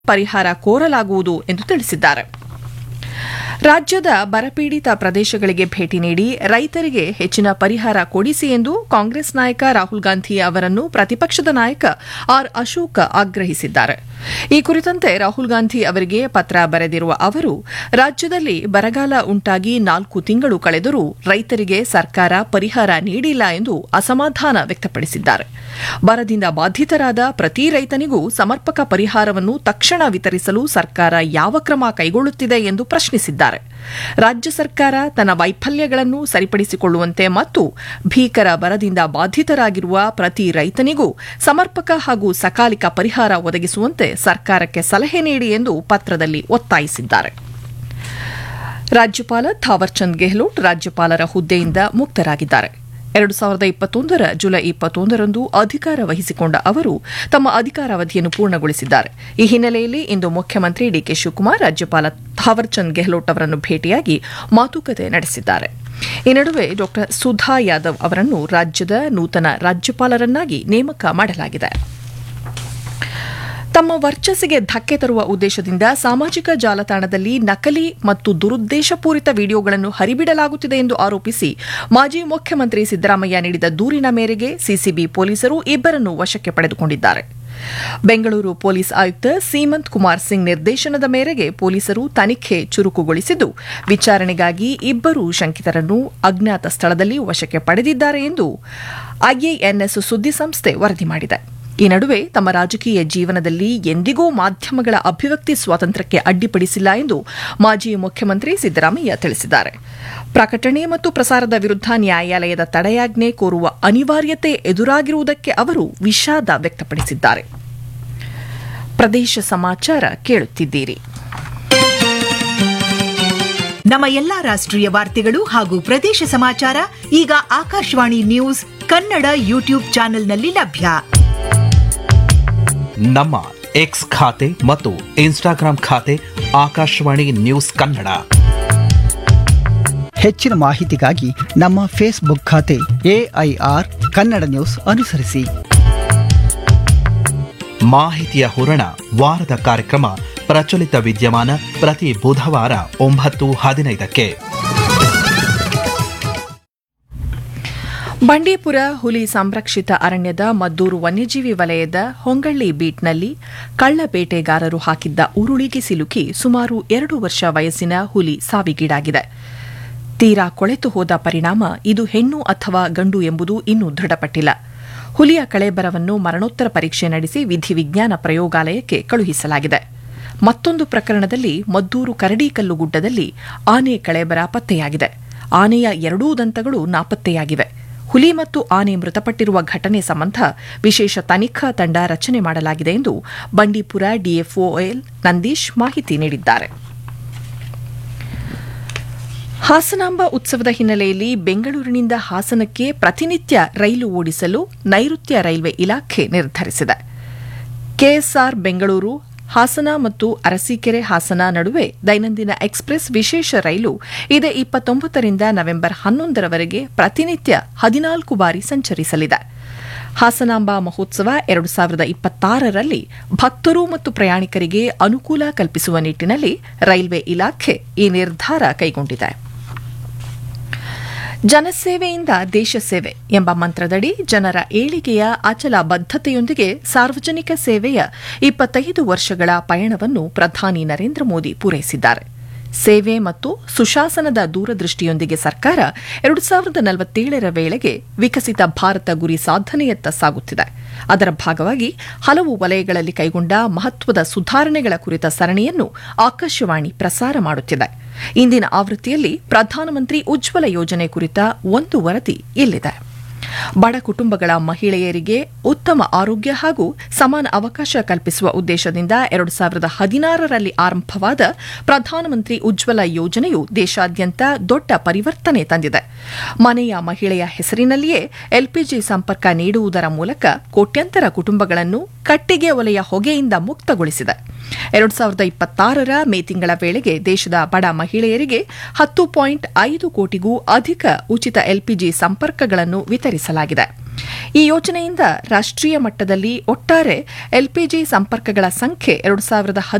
ಪರಿಹಾರ ಕೋರಲಾಗುವುದು ಎಂದು ತಿಳಿಸಿದ್ದಾರೆ ರಾಜ್ಯದ ಬರಪೀಡಿತ ಪ್ರದೇಶಗಳಿಗೆ ಭೇಟಿ ನೀಡಿ ರೈತರಿಗೆ ಹೆಚ್ಚಿನ ಪರಿಹಾರ ಕೊಡಿಸಿ ಎಂದು ಕಾಂಗ್ರೆಸ್ ನಾಯಕ ರಾಹುಲ್ ಗಾಂಧಿ ಅವರನ್ನು ಪ್ರತಿಪಕ್ಷದ ನಾಯಕ ಆರ್ ಅಶೋಕ್ ಆಗ್ರಹಿಸಿದ್ದಾರೆ ಈ ಕುರಿತಂತೆ ರಾಹುಲ್ ಗಾಂಧಿ ಅವರಿಗೆ ಪತ್ರ ಬರೆದಿರುವ ಅವರು ರಾಜ್ಯದಲ್ಲಿ ಬರಗಾಲ ಉಂಟಾಗಿ ನಾಲ್ಕು ತಿಂಗಳು ಕಳೆದರೂ ರೈತರಿಗೆ ಸರ್ಕಾರ ಪರಿಹಾರ ನೀಡಿಲ್ಲ ಎಂದು ಅಸಮಾಧಾನ ವ್ಯಕ್ತಪಡಿಸಿದ್ದಾರೆ ಬರದಿಂದ ಬಾಧಿತರಾದ ಪ್ರತಿ ರೈತನಿಗೂ ಸಮರ್ಪಕ ಪರಿಹಾರವನ್ನು ತಕ್ಷಣ ವಿತರಿಸಲು ಸರ್ಕಾರ ಯಾವ ಕ್ರಮ ಕೈಗೊಳ್ಳುತ್ತಿದೆ ಎಂದು ಪ್ರಶ್ನಿಸಿದ್ದಾರೆ ರಾಜ್ಯ ಸರ್ಕಾರ ತನ್ನ ವೈಫಲ್ಯಗಳನ್ನು ಸರಿಪಡಿಸಿಕೊಳ್ಳುವಂತೆ ಮತ್ತು ಭೀಕರ ಬರದಿಂದ ಬಾಧಿತರಾಗಿರುವ ಪ್ರತಿ ರೈತನಿಗೂ ಸಮರ್ಪಕ ಹಾಗೂ ಸಕಾಲಿಕ ಪರಿಹಾರ ಒದಗಿಸುವಂತೆ ಸರ್ಕಾರಕ್ಕೆ ಸಲಹೆ ನೀಡಿ ಎಂದು ಪತ್ರದಲ್ಲಿ ಒತ್ತಾಯಿಸಿದ್ದಾರೆ ರಾಜ್ಯಪಾಲ ಥಾವರ್ಚಂದ್ ಗೆಹ್ಲೋಟ್ ರಾಜ್ಯಪಾಲರ ಹುದ್ದೆಯಿಂದ ಮುಕ್ತರಾಗಿದ್ದಾರೆ ಎರಡು ಸಾವಿರದ ಇಪ್ಪತ್ತೊಂದರ ಜುಲೈ ಇಪ್ಪತ್ತೊಂದರಂದು ಅಧಿಕಾರ ವಹಿಸಿಕೊಂಡ ಅವರು ತಮ್ಮ ಅಧಿಕಾರಾವಧಿಯನ್ನು ಪೂರ್ಣಗೊಳಿಸಿದ್ದಾರೆ ಈ ಹಿನ್ನೆಲೆಯಲ್ಲಿ ಇಂದು ಮುಖ್ಯಮಂತ್ರಿ ಡಿಕೆ ಶಿವಕುಮಾರ್ ರಾಜ್ಯಪಾಲ ಥಾವರ್ಚಂದ್ ಗೆಹ್ಲೋಟ್ ಅವರನ್ನು ಭೇಟಿಯಾಗಿ ಮಾತುಕತೆ ನಡೆಸಿದ್ದಾರೆ ಈ ನಡುವೆ ಡಾ ಸುಧಾ ಯಾದವ್ ಅವರನ್ನು ರಾಜ್ಯದ ನೂತನ ರಾಜ್ಯಪಾಲರನ್ನಾಗಿ ನೇಮಕ ಮಾಡಲಾಗಿದೆ ತಮ್ಮ ವರ್ಚಸ್ಸಿಗೆ ಧಕ್ಕೆ ತರುವ ಉದ್ದೇಶದಿಂದ ಸಾಮಾಜಿಕ ಜಾಲತಾಣದಲ್ಲಿ ನಕಲಿ ಮತ್ತು ದುರುದ್ದೇಶಪೂರಿತ ವಿಡಿಯೋಗಳನ್ನು ಹರಿಬಿಡಲಾಗುತ್ತಿದೆ ಎಂದು ಆರೋಪಿಸಿ ಮಾಜಿ ಮುಖ್ಯಮಂತ್ರಿ ಸಿದ್ದರಾಮಯ್ಯ ನೀಡಿದ ದೂರಿನ ಮೇರೆಗೆ ಸಿಸಿಬಿ ಪೊಲೀಸರು ಇಬ್ಬರನ್ನು ವಶಕ್ಕೆ ಪಡೆದುಕೊಂಡಿದ್ದಾರೆ ಬೆಂಗಳೂರು ಪೊಲೀಸ್ ಆಯುಕ್ತ ಸೀಮಂತ್ ಕುಮಾರ್ ಸಿಂಗ್ ನಿರ್ದೇಶನದ ಮೇರೆಗೆ ಪೊಲೀಸರು ತನಿಖೆ ಚುರುಕುಗೊಳಿಸಿದ್ದು ವಿಚಾರಣೆಗಾಗಿ ಇಬ್ಬರು ಶಂಕಿತರನ್ನು ಅಜ್ಞಾತ ಸ್ಥಳದಲ್ಲಿ ವಶಕ್ಕೆ ಪಡೆದಿದ್ದಾರೆ ಎಂದು ಐಎಎನ್ಎಸ್ ಸುದ್ದಿಸಂಸ್ಥೆ ವರದಿ ಮಾಡಿದೆ ಈ ನಡುವೆ ತಮ್ಮ ರಾಜಕೀಯ ಜೀವನದಲ್ಲಿ ಎಂದಿಗೂ ಮಾಧ್ಯಮಗಳ ಅಭಿವ್ಯಕ್ತಿ ಸ್ವಾತಂತ್ರ್ಯಕ್ಕೆ ಅಡ್ಡಿಪಡಿಸಿಲ್ಲ ಎಂದು ಮಾಜಿ ಮುಖ್ಯಮಂತ್ರಿ ಸಿದ್ದರಾಮಯ್ಯ ತಿಳಿಸಿದ್ದಾರೆ ಪ್ರಕಟಣೆ ಮತ್ತು ಪ್ರಸಾರದ ವಿರುದ್ಧ ನ್ಯಾಯಾಲಯದ ತಡೆಯಾಜ್ಞೆ ಕೋರುವ ಅನಿವಾರ್ಯತೆ ಎದುರಾಗಿರುವುದಕ್ಕೆ ಅವರು ವಿಷಾದ ವ್ಯಕ್ತಪಡಿಸಿದ್ದಾರೆ ಪ್ರದೇಶ ಸಮಾಚಾರ ಕೇಳುತ್ತಿದ್ದೀರಿ ನಮ್ಮ ಎಲ್ಲಾ ರಾಷ್ಟ್ರೀಯ ವಾರ್ತೆಗಳು ಹಾಗೂ ಪ್ರದೇಶ ಸಮಾಚಾರ ಈಗ ಆಕಾಶವಾಣಿ ನ್ಯೂಸ್ ಕನ್ನಡ ಯೂಟ್ಯೂಬ್ ಚಾನೆಲ್ನಲ್ಲಿ ಲಭ್ಯ ನಮ್ಮ ಎಕ್ಸ್ ಖಾತೆ ಮತ್ತು ಇನ್ಸ್ಟಾಗ್ರಾಂ ಖಾತೆ ಆಕಾಶವಾಣಿ ನ್ಯೂಸ್ ಕನ್ನಡ ಹೆಚ್ಚಿನ ಮಾಹಿತಿಗಾಗಿ ನಮ್ಮ ಫೇಸ್ಬುಕ್ ಖಾತೆ ಎಐಆರ್ ಕನ್ನಡ ನ್ಯೂಸ್ ಅನುಸರಿಸಿ ಮಾಹಿತಿಯ ಹೂರಣ ವಾರದ ಕಾರ್ಯಕ್ರಮ ಪ್ರಚಲಿತ ವಿದ್ಯಮಾನ ಪ್ರತಿ ಬುಧವಾರ ಒಂಬತ್ತು ಹದಿನೈದಕ್ಕೆ ಬಂಡೀಪುರ ಹುಲಿ ಸಂರಕ್ಷಿತ ಅರಣ್ಯದ ಮದ್ದೂರು ವನ್ಯಜೀವಿ ವಲಯದ ಹೊಂಗಳ್ಳಿ ಬೀಟ್ನಲ್ಲಿ ಕಳ್ಳ ಬೇಟೆಗಾರರು ಹಾಕಿದ್ದ ಉರುಳಿಗೆ ಸಿಲುಕಿ ಸುಮಾರು ಎರಡು ವರ್ಷ ವಯಸ್ಸಿನ ಹುಲಿ ಸಾವಿಗೀಡಾಗಿದೆ ತೀರಾ ಕೊಳೆತು ಹೋದ ಪರಿಣಾಮ ಇದು ಹೆಣ್ಣು ಅಥವಾ ಗಂಡು ಎಂಬುದು ಇನ್ನೂ ದೃಢಪಟ್ಟಿಲ್ಲ ಹುಲಿಯ ಕಳೆಬರವನ್ನು ಮರಣೋತ್ತರ ಪರೀಕ್ಷೆ ನಡೆಸಿ ವಿಧಿವಿಜ್ಞಾನ ಪ್ರಯೋಗಾಲಯಕ್ಕೆ ಕಳುಹಿಸಲಾಗಿದೆ ಮತ್ತೊಂದು ಪ್ರಕರಣದಲ್ಲಿ ಮದ್ದೂರು ಕರಡಿಕಲ್ಲು ಗುಡ್ಡದಲ್ಲಿ ಆನೆ ಕಳೆಬರ ಪತ್ತೆಯಾಗಿದೆ ಆನೆಯ ಎರಡೂ ದಂತಗಳು ನಾಪತ್ತೆಯಾಗಿವೆ ಹುಲಿ ಮತ್ತು ಆನೆ ಮೃತಪಟ್ಟಿರುವ ಘಟನೆ ಸಂಬಂಧ ವಿಶೇಷ ತನಿಖಾ ತಂಡ ರಚನೆ ಮಾಡಲಾಗಿದೆ ಎಂದು ಬಂಡೀಪುರ ಡಿಎಫ್ಒಎಲ್ ನಂದೀಶ್ ಮಾಹಿತಿ ನೀಡಿದ್ದಾರೆ ಹಾಸನಾಂಬ ಉತ್ಸವದ ಹಿನ್ನೆಲೆಯಲ್ಲಿ ಬೆಂಗಳೂರಿನಿಂದ ಹಾಸನಕ್ಕೆ ಪ್ರತಿನಿತ್ಯ ರೈಲು ಓಡಿಸಲು ನೈಋತ್ಯ ರೈಲ್ವೆ ಇಲಾಖೆ ನಿರ್ಧರಿಸಿದೆ ಕೆಎಸ್ಆರ್ ಬೆಂಗಳೂರು ಹಾಸನ ಮತ್ತು ಅರಸೀಕೆರೆ ಹಾಸನ ನಡುವೆ ದೈನಂದಿನ ಎಕ್ಸ್ಪ್ರೆಸ್ ವಿಶೇಷ ರೈಲು ಇದೇ ಇಪ್ಪತ್ತೊಂಬತ್ತರಿಂದ ನವೆಂಬರ್ ಹನ್ನೊಂದರವರೆಗೆ ಪ್ರತಿನಿತ್ಯ ಹದಿನಾಲ್ಕು ಬಾರಿ ಸಂಚರಿಸಲಿದೆ ಹಾಸನಾಂಬ ಮಹೋತ್ಸವ ಎರಡು ಸಾವಿರದ ಇಪ್ಪತ್ತಾರರಲ್ಲಿ ಭಕ್ತರು ಮತ್ತು ಪ್ರಯಾಣಿಕರಿಗೆ ಅನುಕೂಲ ಕಲ್ಪಿಸುವ ನಿಟ್ಟಿನಲ್ಲಿ ರೈಲ್ವೆ ಇಲಾಖೆ ಈ ನಿರ್ಧಾರ ಕೈಗೊಂಡಿದೆ ಜನಸೇವೆಯಿಂದ ದೇಶ ಸೇವೆ ಎಂಬ ಮಂತ್ರದಡಿ ಜನರ ಏಳಿಗೆಯ ಅಚಲ ಬದ್ಧತೆಯೊಂದಿಗೆ ಸಾರ್ವಜನಿಕ ಸೇವೆಯ ಇಪ್ಪತ್ತೈದು ವರ್ಷಗಳ ಪಯಣವನ್ನು ಪ್ರಧಾನಿ ನರೇಂದ್ರ ಮೋದಿ ಪೂರೈಸಿದ್ದಾರೆ ಸೇವೆ ಮತ್ತು ಸುಶಾಸನದ ದೂರದೃಷ್ಟಿಯೊಂದಿಗೆ ಸರ್ಕಾರ ಎರಡು ಸಾವಿರದ ನಲವತ್ತೇಳರ ವೇಳೆಗೆ ವಿಕಸಿತ ಭಾರತ ಗುರಿ ಸಾಧನೆಯತ್ತ ಸಾಗುತ್ತಿದೆ ಅದರ ಭಾಗವಾಗಿ ಹಲವು ವಲಯಗಳಲ್ಲಿ ಕೈಗೊಂಡ ಮಹತ್ವದ ಸುಧಾರಣೆಗಳ ಕುರಿತ ಸರಣಿಯನ್ನು ಆಕಾಶವಾಣಿ ಪ್ರಸಾರ ಮಾಡುತ್ತಿದೆ ಇಂದಿನ ಆವೃತ್ತಿಯಲ್ಲಿ ಪ್ರಧಾನಮಂತ್ರಿ ಉಜ್ವಲ ಯೋಜನೆ ಕುರಿತ ಒಂದು ವರದಿ ಇಲ್ಲಿದೆ ಬಡ ಕುಟುಂಬಗಳ ಮಹಿಳೆಯರಿಗೆ ಉತ್ತಮ ಆರೋಗ್ಯ ಹಾಗೂ ಸಮಾನ ಅವಕಾಶ ಕಲ್ಪಿಸುವ ಉದ್ದೇಶದಿಂದ ಎರಡು ಸಾವಿರದ ಹದಿನಾರರಲ್ಲಿ ಆರಂಭವಾದ ಪ್ರಧಾನಮಂತ್ರಿ ಉಜ್ವಲ ಯೋಜನೆಯು ದೇಶಾದ್ಯಂತ ದೊಡ್ಡ ಪರಿವರ್ತನೆ ತಂದಿದೆ ಮನೆಯ ಮಹಿಳೆಯ ಹೆಸರಿನಲ್ಲಿಯೇ ಎಲ್ಪಿಜಿ ಸಂಪರ್ಕ ನೀಡುವುದರ ಮೂಲಕ ಕೋಟ್ಯಂತರ ಕುಟುಂಬಗಳನ್ನು ಕಟ್ಟಿಗೆ ಒಲೆಯ ಹೊಗೆಯಿಂದ ಮುಕ್ತಗೊಳಿಸಿದೆ ಎರಡು ಸಾವಿರದ ಇಪ್ಪತ್ತಾರರ ಮೇ ತಿಂಗಳ ವೇಳೆಗೆ ದೇಶದ ಬಡ ಮಹಿಳೆಯರಿಗೆ ಹತ್ತು ಪಾಯಿಂಟ್ ಐದು ಕೋಟಿಗೂ ಅಧಿಕ ಉಚಿತ ಎಲ್ಪಿಜಿ ಸಂಪರ್ಕಗಳನ್ನು ವಿತರಿಸಲಾಗಿದೆ ಈ ಯೋಜನೆಯಿಂದ ರಾಷ್ಟ್ರೀಯ ಮಟ್ಟದಲ್ಲಿ ಒಟ್ಟಾರೆ ಎಲ್ಪಿಜಿ ಸಂಪರ್ಕಗಳ ಸಂಖ್ಯೆ ಎರಡು ಸಾವಿರದ